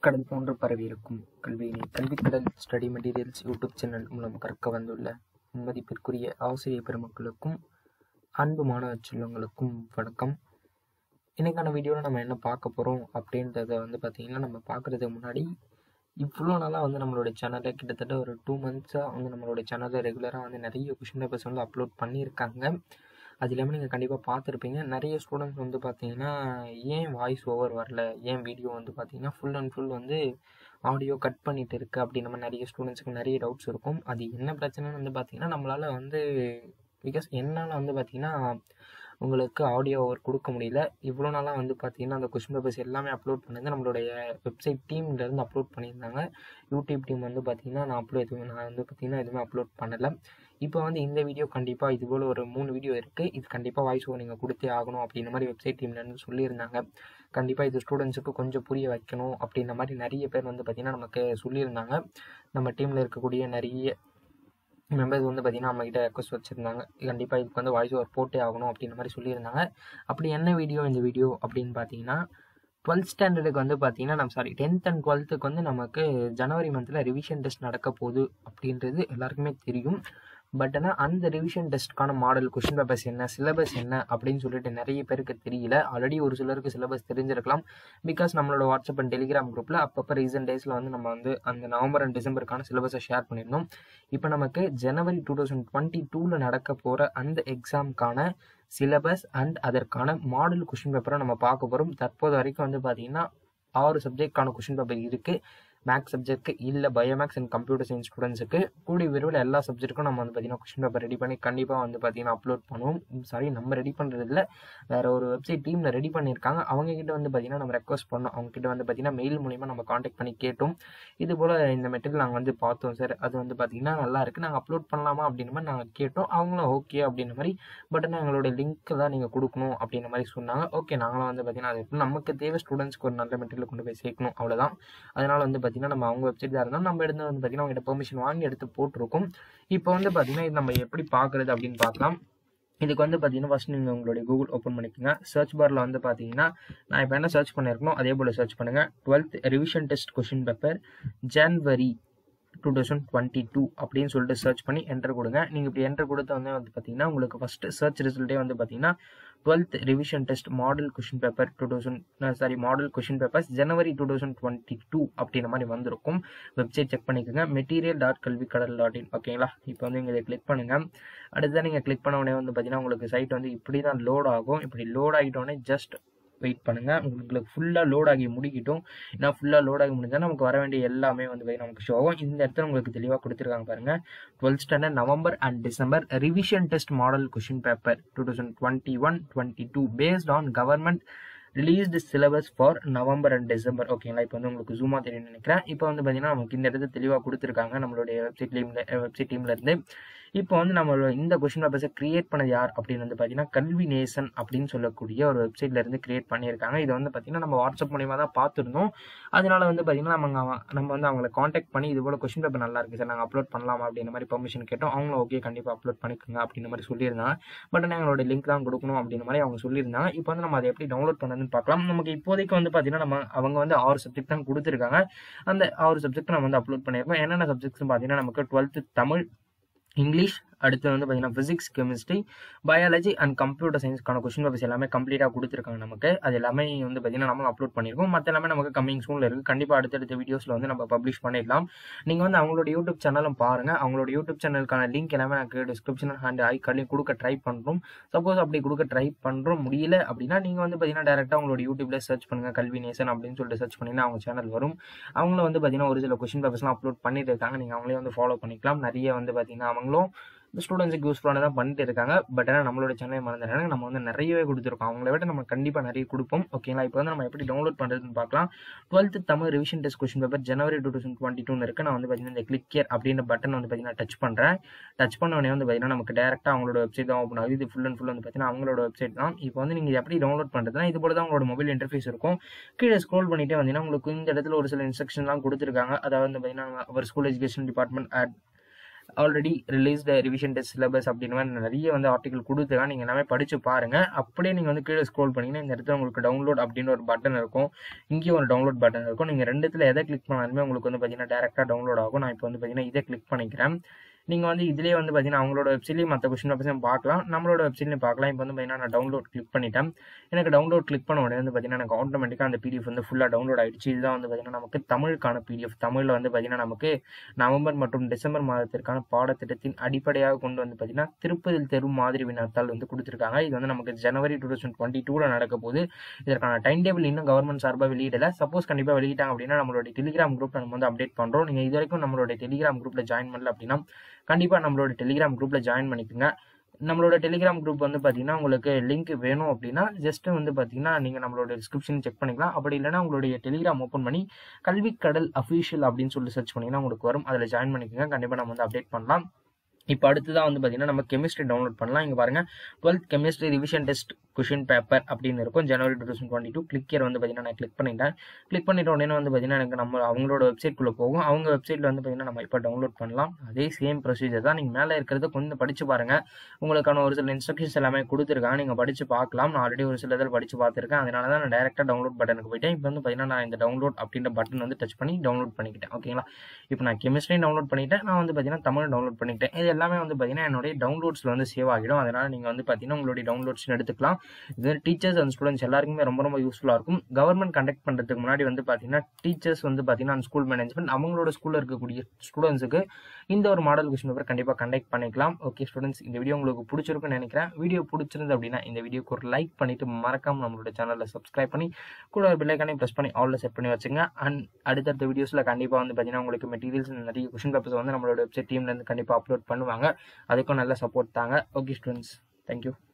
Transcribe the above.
கடல் போன்று பரவியிருக்கும் கல்வியினை Kalvikadal study materials YouTube channel மூலம் கற்க வந்துள்ள மதிப்பிற்குரிய ஆசிரியர் பெருமக்களுக்கும் அன்பு மாணவ செல்வங்களுக்கும் வணக்கம் இன்னைக்கான வீடியோவில் நம்ம என்ன பார்க்க போகிறோம் அப்படின்றத வந்து பார்த்தீங்கன்னா நம்ம பார்க்குறதுக்கு முன்னாடி இவ்வளோ நாளாக வந்து நம்மளோட சேனலில் கிட்டத்தட்ட ஒரு டூ மந்த்ஸாக வந்து நம்மளோட சேனலில் ரெகுலராக வந்து நிறைய கொஷின் பேப்பர்ஸ் வந்து அப்லோட் பண்ணியிருக்காங்க அது இல்லாமல் நீங்கள் கண்டிப்பாக பார்த்துருப்பீங்க நிறைய ஸ்டூடெண்ட்ஸ் வந்து பார்த்தீங்கன்னா ஏன் வாய்ஸ் ஓவர் வரல ஏன் வீடியோ வந்து பார்த்தீங்கன்னா ஃபுல் அண்ட் ஃபுல் வந்து ஆடியோ கட் பண்ணிட்டு இருக்கு அப்படி நம்ம நிறைய ஸ்டூடெண்ட்ஸுக்கு நிறைய டவுட்ஸ் இருக்கும் அது என்ன பிரச்சனைன்னு வந்து பார்த்தீங்கன்னா நம்மளால் வந்து பிகாஸ் என்னால் வந்து பார்த்தீங்கன்னா உங்களுக்கு ஆடியோ ஓவர் கொடுக்க முடியல இவ்வளோ நாளாக வந்து பார்த்தீங்கன்னா அந்த கொஷின் பேப்பர்ஸ் எல்லாமே அப்லோட் பண்ணது நம்மளுடைய வெப்சைட் டீம்லேருந்து அப்லோட் பண்ணியிருந்தாங்க யூடியூப் டீம் வந்து பார்த்தீங்கன்னா நான் அப்லோட் எதுவுமே நான் வந்து பார்த்தீங்கன்னா எதுவுமே அப்லோட் பண்ணலை இப்போ வந்து இந்த வீடியோ கண்டிப்பாக இது போல் ஒரு மூணு வீடியோ இருக்குது இது கண்டிப்பாக வாய்ஸ் ஓவர் நீங்கள் கொடுத்தே ஆகணும் அப்படின்ற மாதிரி வெப்சைட் டீம்லேருந்து சொல்லியிருந்தாங்க கண்டிப்பாக இது ஸ்டூடெண்ட்ஸுக்கு கொஞ்சம் புரிய வைக்கணும் அப்படின்ற மாதிரி நிறைய பேர் வந்து பார்த்திங்கன்னா நமக்கு சொல்லியிருந்தாங்க நம்ம டீமில் இருக்கக்கூடிய நிறைய மெம்பர்ஸ் வந்து பார்த்திங்கன்னா நம்மகிட்ட ரெக்வஸ்ட் வச்சுருந்தாங்க கண்டிப்பாக இதுக்கு வந்து வாய்ஸ் ஓவர் போட்டே ஆகணும் அப்படின்ற மாதிரி சொல்லியிருந்தாங்க அப்படி என்ன வீடியோ இந்த வீடியோ அப்படின்னு பார்த்தீங்கன்னா டுவெல்த் ஸ்டாண்டர்டுக்கு வந்து பார்த்தீங்கன்னா நம்ம சாரி டென்த் அண்ட் டுவெல்த்துக்கு வந்து நமக்கு ஜனவரி மந்தில் ரிவிஷன் டெஸ்ட் நடக்க போகுது அப்படின்றது எல்லாருக்குமே தெரியும் பட் ஆனால் அந்த ரிவிஷன் டெஸ்ட்க்கான மாடல் கொஷின் பேப்பர்ஸ் என்ன சிலபஸ் என்ன அப்படின்னு சொல்லிட்டு நிறைய பேருக்கு தெரியல ஆல்ரெடி ஒரு சிலருக்கு சிலபஸ் தெரிஞ்சிருக்கலாம் பிகாஸ் நம்மளோட வாட்ஸ்அப் அண்ட் டெலிகிராம் குரூப்பில் அப்பப்போ ரீசன்ட் டேஸில் வந்து நம்ம வந்து அந்த நவம்பர் அண்ட் டிசம்பருக்கான சிலபஸை ஷேர் பண்ணியிருந்தோம் இப்போ நமக்கு ஜனவரி டூ தௌசண்ட் டுவெண்ட்டி டூவில் நடக்க போகிற அந்த எக்ஸாமுக்கான சிலபஸ் அண்ட் அதற்கான மாடல் கொஷின் பேப்பரை நம்ம பார்க்க போகிறோம் தற்போது வரைக்கும் வந்து பார்த்தீங்கன்னா ஆறு சப்ஜெக்ட்கான கொஷின் பேப்பர் இருக்குது மேக்ஸ் சப்ஜெக்ட்க்கு இல்லை பயோமேக்ஸ் அண்ட் கம்ப்யூட்டர் சயின்ஸ் ஸ்டூடெண்ட்ஸுக்கு கூடிய விரைவில் எல்லா சப்ஜெக்ட்டுக்கும் நம்ம வந்து பார்த்தீங்கன்னா கொஷின் பேப்பர் ரெடி பண்ணி கண்டிப்பாக வந்து பார்த்தீங்கன்னா அப்லோட் பண்ணுவோம் சாரி நம்ம ரெடி பண்ணுறது இல்லை வேற ஒரு வெப்சைட் டீமில் ரெடி பண்ணியிருக்காங்க அவங்க கிட்ட வந்து பார்த்தீங்கன்னா நம்ம ரெக்வஸ்ட் பண்ணோம் அவங்க கிட்ட வந்து பார்த்தீங்கன்னா மெயில் மூலிமா நம்ம காண்டாக்ட் பண்ணி கேட்டோம் இது போல் இந்த மெட்டீரியல் நாங்கள் வந்து பார்த்தோம் சார் அது வந்து பார்த்தீங்கன்னா நல்லா இருக்குது நாங்கள் அப்லோட் பண்ணலாமா அப்படின்ற மாதிரி நாங்கள் கேட்டோம் அவங்களும் ஓகே அப்படின்ற மாதிரி பட் ஆனால் எங்களோட லிங்க் தான் நீங்கள் கொடுக்கணும் அப்படின்ற மாதிரி சொன்னாங்க ஓகே நாங்களும் வந்து பார்த்தீங்கன்னா அது நமக்கு தேவை ஸ்டூடெண்ட்ஸ்க்கு ஒரு நல்ல மெட்டீரியல் கொண்டு போய் சேர்க்கணும் அவ்வளோதான் அதனால் வந்து பார்த்தீங்கன்னா நம்ம அவங்க வெப்சைட் தான் இருந்தாலும் நம்ம எடுத்து வந்து பார்த்தீங்கன்னா அவங்ககிட்ட பெர்மிஷன் வாங்கி எடுத்து போட்டிருக்கோம் இப்போ வந்து பார்த்தீங்கன்னா இது நம்ம எப்படி பார்க்குறது அப்படின்னு பார்க்கலாம் இதுக்கு வந்து பார்த்தீங்கன்னா ஃபஸ்ட் நீங்கள் உங்களுடைய கூகுள் ஓப்பன் பண்ணிக்கோங்க சர்ச் பாரில் வந்து பார்த்தீங்கன்னா நான் இப்போ என்ன சர்ச் பண்ணியிருக்கணும் அதே போல் சர்ச் பண்ணுங்கள் twelfth revision test question paper January two thousand twenty two அப்படின்னு சொல்லிட்டு சர்ச் பண்ணி என்டர் கொடுங்க நீங்கள் இப்படி என்டர் கொடுத்த வந்து வந்து பார்த்தீங்கன்னா உங்களுக்கு ஃபஸ்ட்டு சர்ச் ரிசல்ட்டே வந்து பார்த்தீங்கன்னா twelfth revision test model question paper two thousand sorry model question papers January two thousand twenty two அப்படின்ற மாதிரி வந்திருக்கும் வெப்சைட் செக் பண்ணிக்கோங்க material dot Kalvi Kadal dot in ஓகேங்களா இப்போ வந்து இங்கே இதை கிளிக் பண்ணுங்கள் அடுத்ததான் நீங்கள் கிளிக் பண்ண உடனே வந்து பார்த்தீங்கன்னா உங்களுக்கு சைட் வந்து இப்படி தான் லோட் ஆகும் இப்படி லோட் ஆகிட்டோடனே ஜஸ்ட் வெயிட் பண்ணுங்கள் உங்களுக்கு ஃபுல்லாக லோட் ஆகி முடிக்கட்டும் ஏன்னா ஃபுல்லாக லோட் ஆகி முடிஞ்சால் நமக்கு வர வேண்டிய எல்லாமே வந்து நமக்கு ஷோ ஆகும் இந்த இடத்துல உங்களுக்கு தெளிவாக கொடுத்துருக்காங்க பாருங்கள் twelfth standard November and December revision test model question paper two thousand twenty one twenty two based on government released syllabus for November and December ஓகேங்களா இப்போ வந்து உங்களுக்கு ஜூமாக தெரியும் நினைக்கிறேன் இப்போ வந்து பார்த்தீங்கன்னா நமக்கு இந்த இடத்துல தெளிவாக கொடுத்துருக்காங்க நம்மளுடைய வெப்சைட் டீமில் வெப்சைட் டீம்ல இருந்து இப்போ வந்து நம்மளோட இந்த கொஷின் பேப்பர்ஸை கிரியேட் பண்ணது யார் அப்படின்னு வந்து பார்த்தீங்கன்னா கல்வி நேசன் அப்படின்னு சொல்லக்கூடிய ஒரு வெப்சைட்ல இருந்து கிரியேட் பண்ணியிருக்காங்க இதை வந்து பார்த்தீங்கன்னா நம்ம வாட்ஸ்அப் மூலியமாக தான் பார்த்துருந்தோம் அதனால வந்து பார்த்தீங்கன்னா நம்ம நம்ம வந்து அவங்களை காண்டாக்ட் பண்ணி இது போல கொஷின் பேப்பர் நல்லா இருக்கு சார் நாங்கள் அப்லோட் பண்ணலாமா அப்படின்ற மாதிரி பர்மிஷன் கேட்டோம் அவங்களும் ஓகே கண்டிப்பாக அப்லோட் பண்ணிக்கோங்க அப்படின்ற மாதிரி சொல்லியிருந்தாங்க பட் ஆனால் எங்களோட லிங்க் தான் கொடுக்கணும் அப்படின்ற மாதிரி அவங்க சொல்லியிருந்தாங்க இப்போ வந்து நம்ம அதை எப்படி டவுன்லோட் பண்ணதுன்னு பார்க்கலாம் நமக்கு இப்போதைக்கு வந்து பார்த்தீங்கன்னா நம்ம அவங்க வந்து ஆறு சப்ஜெக்ட் தான் கொடுத்துருக்காங்க அந்த ஆறு சப்ஜெக்ட் நம்ம வந்து அப்லோட் பண்ணியிருக்கோம் என்னென்ன சப்ஜெக்ட்ஸ் பார்த்தீங்கன்னா நமக்கு டுவெல்த்து தமிழ் இங்கிலீஷ் அடுத்து வந்து பார்த்தீங்கன்னா physics chemistry biology and computer சயின்ஸ்க்கான கொஷின் பேப்பர்ஸ் எல்லாமே கம்ப்ளீட்டாக கொடுத்துருக்காங்க நமக்கு அது எல்லாமே வந்து பார்த்தீங்கன்னா நம்ம அப்லோட் பண்ணியிருக்கோம் மற்ற எல்லாமே நமக்கு கம்மிங் சூனில் இருக்குது கண்டிப்பாக அடுத்தடுத்த வீடியோஸில் வந்து நம்ம பப்ளிஷ் பண்ணிடலாம் நீங்கள் வந்து அவங்களோட யூடியூப் சேனலும் பாருங்கள் அவங்களோட யூடியூப் சேனலுக்கான லிங்க் எல்லாமே எனக்கு டிஸ்கிரிப்ஷன் அண்ட் ஐ கார்ட்லையும் கொடுக்க ட்ரை பண்ணுறோம் சப்போஸ் அப்படி கொடுக்க ட்ரை பண்ணுறோம் முடியல அப்படின்னா நீங்கள் வந்து பார்த்தீங்கன்னா டேரெக்டாக அவங்களோட யூடியூப்ல சர்ச் பண்ணுங்கள் கல்வி நேசன் அப்படின்னு சொல்லிட்டு சர்ச் பண்ணிங்கன்னா அவங்க சேனல் வரும் அவங்களும் வந்து பார்த்தீங்கன்னா ஒரு சில கொஷின் பேப்பர்ஸ்லாம் அப்லோட் பண்ணிட்டு இருக்காங்க நீங்கள் அவங்களே வந்து ஃபாலோ பண்ணிக்கலாம் நிறைய வந்து பார்த்தீங்கன்னா அவங்களும் ஸ்டூடெண்ட்ஸுக்கு யூஸ்ஃபுல்லான தான் பண்ணிட்டு இருக்காங்க பட் ஆனால் நம்மளோட சேனலை மறந்துடுறாங்க நம்ம வந்து நிறையவே கொடுத்துருக்கோம் அவங்கள விட நம்ம கண்டிப்பாக நிறைய கொடுப்போம் ஓகேங்களா இப்போ வந்து நம்ம எப்படி டவுன்லோட் பண்ணுறதுன்னு பார்க்கலாம் twelfth Tamil revision test question paper January two thousand twenty டூன்னு இருக்கு நான் வந்து பார்த்தீங்கன்னா இந்த கிளிக் கேர் அப்படின்ற பட்டன் வந்து பார்த்தீங்கன்னா டச் பண்ணுறேன் டச் பண்ண உடனே வந்து பார்த்தீங்கன்னா நமக்கு டேரெக்டாக அவங்களோட வெப்சைட் தான் ஓப்பன் ஆகுது இது ஃபுல் அண்ட் ஃபுல் வந்து பார்த்தீங்கன்னா அவங்களோட வெப்சைட் தான் இப்போ வந்து நீங்கள் எப்படி டவுன்லோட் பண்ணுறதுனா இது போல தான் உங்களோட மொபைல் இன்டர்ஃபேஸ் இருக்கும் கீழே ஸ்க்ரோல் பண்ணிட்டே வந்தீங்கன்னா உங்களுக்கு இந்த இடத்துல ஒரு சில இன்ஸ்ட்ரக்ஷன்லாம் கொடுத்துருக்காங்க அதாவது வந்து பார்த்தீங்கன்னா அவர் school education department at already released revision test syllabus அப்படின்னு மாதிரி நிறைய வந்து ஆர்டிகல் கொடுத்துருக்காங்க நீங்கள் எல்லாமே படித்து பாருங்கள் அப்படியே நீங்கள் வந்து கீழே ஸ்க்ரோல் பண்ணிங்கன்னா இந்த இடத்துல உங்களுக்கு டவுன்லோட் அப்படின்னு ஒரு பட்டன் இருக்கும் இங்கேயும் ஒரு டவுன்லோட் பட்டன் இருக்கும் நீங்கள் ரெண்டுத்தில் எதை கிளிக் பண்ணாலுமே உங்களுக்கு வந்து பார்த்தீங்கன்னா டேரெக்டாக டவுன்லோட் ஆகும் நான் இப்போ வந்து பார்த்தீங்கன்னா இதை கிளிக் பண்ணிக்கிறேன் நீங்கள் வந்து இதுலேயே வந்து பார்த்தீங்கன்னா அவங்களோட வெப்சைட்லேயும் மற்ற கொஸ்டின் பேப்பர்ஸையும் பார்க்கலாம் நம்மளோட வெப்சைட்லையும் பார்க்கலாம் இப்போ வந்து பார்த்தீங்கன்னா நான் டவுன்லோட் கிளிக் பண்ணிட்டேன் எனக்கு டவுன்லோட் கிளிக் பண்ண உடனே வந்து பார்த்தீங்கன்னா எனக்கு ஆட்டோமேட்டிக்காக அந்த பிடிஎஃப் வந்து ஃபுல்லாக டவுன்லோட் ஆயிடுச்சு இதுதான் வந்து பார்த்தீங்கன்னா நமக்கு தமிழுக்கான பிடிஎஃப் தமிழில் வந்து பார்த்தீங்கன்னா நமக்கு நவம்பர் மற்றும் டிசம்பர் மாதத்திற்கான பாடத்திட்டத்தின் அடிப்படையாக கொண்டு வந்து பார்த்தீங்கன்னா திருப்பதில் தெரு மாதிரி வினாத்தாள் வந்து கொடுத்துருக்காங்க இது வந்து நமக்கு ஜனவரி டூ தௌசண்ட் டுவெண்ட்டி டூவில் நடக்க போது இதற்கான டைம் டேபிள் இன்னும் கவர்மெண்ட் சார்பாக வெளியிடல சப்போஸ் கண்டிப்பாக வெளியிட்டாங்க அப்படின்னா நம்மளுடைய டெலிகிராம் குரூப்பில் நம்ம வந்து அப்டேட் பண்ணுறோம் நீங்கள் இது வரைக்கும் நம்மளுடைய டெலிகிராம் குரூப்பில் ஜாயின் பண்ணல அப்படின்னா கண்டிப்பாக நம்மளோட டெலிகிராம் குரூப்பில் ஜாயின் பண்ணிக்கோங்க நம்மளோட டெலிகிராம் குரூப் வந்து பார்த்தீங்கன்னா உங்களுக்கு லிங்க் வேணும் அப்படின்னா ஜஸ்ட் வந்து பார்த்தீங்கன்னா நீங்கள் நம்மளோட டிஸ்கிரிப்ஷன் செக் பண்ணிக்கலாம் அப்படி இல்லைன்னா உங்களுடைய டெலிகிராம் ஓப்பன் பண்ணி கல்விக்கடல் அஃபீஷியல் அப்படின்னு சொல்லி சர்ச் பண்ணிங்கன்னா உங்களுக்கு வரும் அதில் ஜாயின் பண்ணிக்கோங்க கண்டிப்பாக நம்ம வந்து அப்டேட் பண்ணலாம் இப்போ அடுத்ததான் வந்து பார்த்தீங்கன்னா நம்ம கெமிஸ்ட்ரி டவுன்லோட் பண்ணலாம் இங்கே பாருங்க twelfth chemistry revision test question paper அப்படின்னு இருக்கும் January two thousand twenty two கிளிக்கியர் வந்து பார்த்தீங்கன்னா நான் கிளிக் பண்ணிட்டேன் கிளிக் பண்ணிட்ட உடனே வந்து பார்த்தீங்கன்னா எனக்கு நம்ம அவங்களோட வெப்சைட்குள்ளே போகும் அவங்க வெப்சைட்டில் வந்து பார்த்தீங்கன்னா நம்ம இப்போ டவுன்லோட் பண்ணலாம் அதே சேம் ப்ரொசீஜர் தான் நீங்கள் மேலே இருக்கிறத கொஞ்சம் படித்து பாருங்கள் உங்களுக்கான ஒரு சில இன்ஸ்ட்ரக்ஷன்ஸ் எல்லாமே கொடுத்துருக்காங்க நீங்கள் படித்து பார்க்கலாம் நான் ஆல்ரெடி ஒரு சில இதில் படித்து பார்த்துருக்கேன் அதனால தான் நான் டேரெக்டாக டவுன்லோட் பட்டனுக்கு போயிட்டேன் இப்போ வந்து பார்த்தீங்கன்னா நான் இந்த டவுன்லோட் அப்படின்ற பட்டன் வந்து டச் பண்ணி டவுன்லோட் பண்ணிக்கிட்டேன் ஓகேங்களா இப்போ நான் கெமிஸ்ட்ரி டவுன்லோட் பண்ணிட்டேன் நான் வந்து பார்த்தீங்கன்னா தமிழ் டவுன்லோட் பண்ணிக்கிட்டேன் இது எல்லாமே வந்து பார்த்தீங்கன்னா என்னுடைய டவுன்லோட்ஸில் வந்து சேவ் ஆகிடும் அதனால் நீங்கள் வந்து பார்த்தீங்கன்னா உங்களுடைய டவுன்லோட்ஸ் எடுத்துக்கலாம் இது வந்து டீச்சர்ஸ் அண்ட் ஸ்டூடெண்ட்ஸ் எல்லாருக்குமே ரொம்ப ரொம்ப யூஸ்ஃபுல்லாக இருக்கும் கவர்மெண்ட் கண்டக்ட் பண்ணுறதுக்கு முன்னாடி வந்து பார்த்தீங்கன்னா டீச்சர்ஸ் வந்து பார்த்தீங்கன்னா அந்த ஸ்கூல் மேனேஜ்மெண்ட் அவங்களோட ஸ்கூலில் இருக்கக்கூடிய ஸ்டூடெண்ட்ஸுக்கு இந்த ஒரு மாடல் கொஸ்டின் பேப்பர் கண்டிப்பாக கண்டக்ட் பண்ணிக்கலாம் ஓகே ஸ்டூடெண்ட்ஸ் இந்த வீடியோ உங்களுக்கு பிடிச்சிருக்குன்னு நினைக்கிறேன் வீடியோ பிடிச்சிருந்து அப்படின்னா இந்த வீடியோக்கு ஒரு லைக் பண்ணிட்டு மறக்காம நம்மளோட சேனலில் சப்ஸ்கிரைப் பண்ணி கூட ஒரு பில்லைக்கானே ப்ரெஸ் பண்ணி ஆல்ல செட் பண்ணி வச்சுங்க அண்ட் அடுத்தடுத்த வீடியோஸில் கண்டிப்பாக வந்து பார்த்தீங்கன்னா உங்களுக்கு மெட்டீரியல்ஸ் நிறைய கொஸ்டின் பேப்பர்ஸ் வந்து நம்மளோட வெப்சைட் டீம்லேருந்து கண்டிப்பாக அப்லோட் பண்ணுவாங்க அதுக்கும் நல்ல சப்போர்ட் தாங்க ஓகே ஸ்டூடெண்ட்ஸ் தேங்க்யூ